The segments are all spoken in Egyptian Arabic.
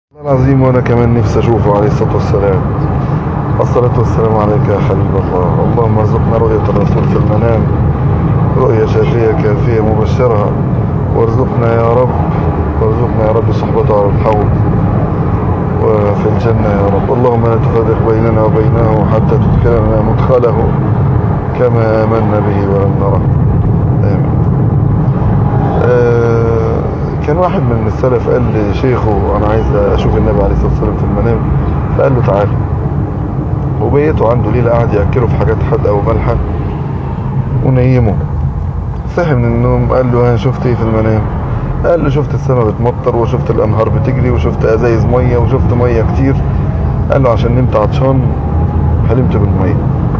العظيم وانا كمان نفسي اشوفه عليه الصلاة والسلام الصلاة والسلام عليك يا حبيب الله اللهم ارزقنا رؤية الرسول في المنام رؤية شافية كافية مبشرة وارزقنا يا رب وارزقنا يا رب صحبته على الحوض وفي الجنة يا رب اللهم لا تفرق بيننا وبينه حتى تدخلنا مدخله كما آمنا به ولم نره آمين آه، كان واحد من السلف قال لشيخه انا عايز اشوف النبي عليه الصلاه والسلام في المنام فقال له تعالى وبيته عنده ليله قعد ياكله في حاجات حادقه ومالحه ونيمه صحي من النوم قال له انا شفت ايه في المنام قال له شفت السماء بتمطر وشفت الانهار بتجري وشفت ازايز ميه وشفت ميه كتير قال له عشان نمت عطشان حلمت بالميه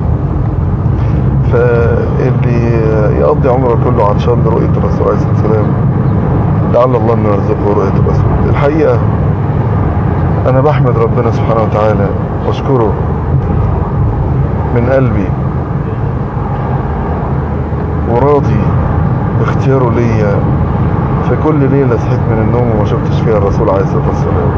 فاللي يقضي عمره كله عطشان لرؤيه الرسول عليه الصلاه والسلام لعل الله انه يرزقه رؤية الرسول الحقيقة انا بحمد ربنا سبحانه وتعالى واشكره من قلبي وراضي باختياره ليا في كل ليلة صحيت من النوم وما شفتش فيها الرسول عليه الصلاة والسلام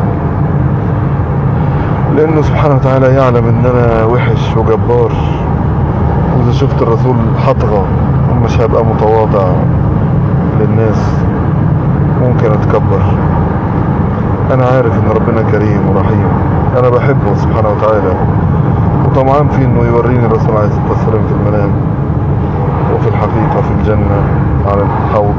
لانه سبحانه وتعالى يعلم ان انا وحش وجبار واذا شفت الرسول حطغى ومش هبقى متواضع للناس ممكن اتكبر انا عارف ان ربنا كريم ورحيم انا بحبه سبحانه وتعالى وطمعان في انه يوريني الرسول عليه الصلاه والسلام في المنام وفي الحقيقه في الجنه على الحوض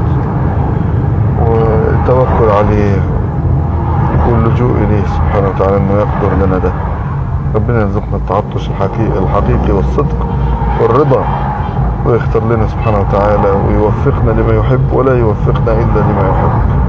والتوكل عليه واللجوء اليه سبحانه وتعالى انه يقدر لنا ده ربنا يرزقنا التعطش الحقيقي الحقيقي والصدق والرضا ويختار لنا سبحانه وتعالى ويوفقنا لما يحب ولا يوفقنا إلا لما يحب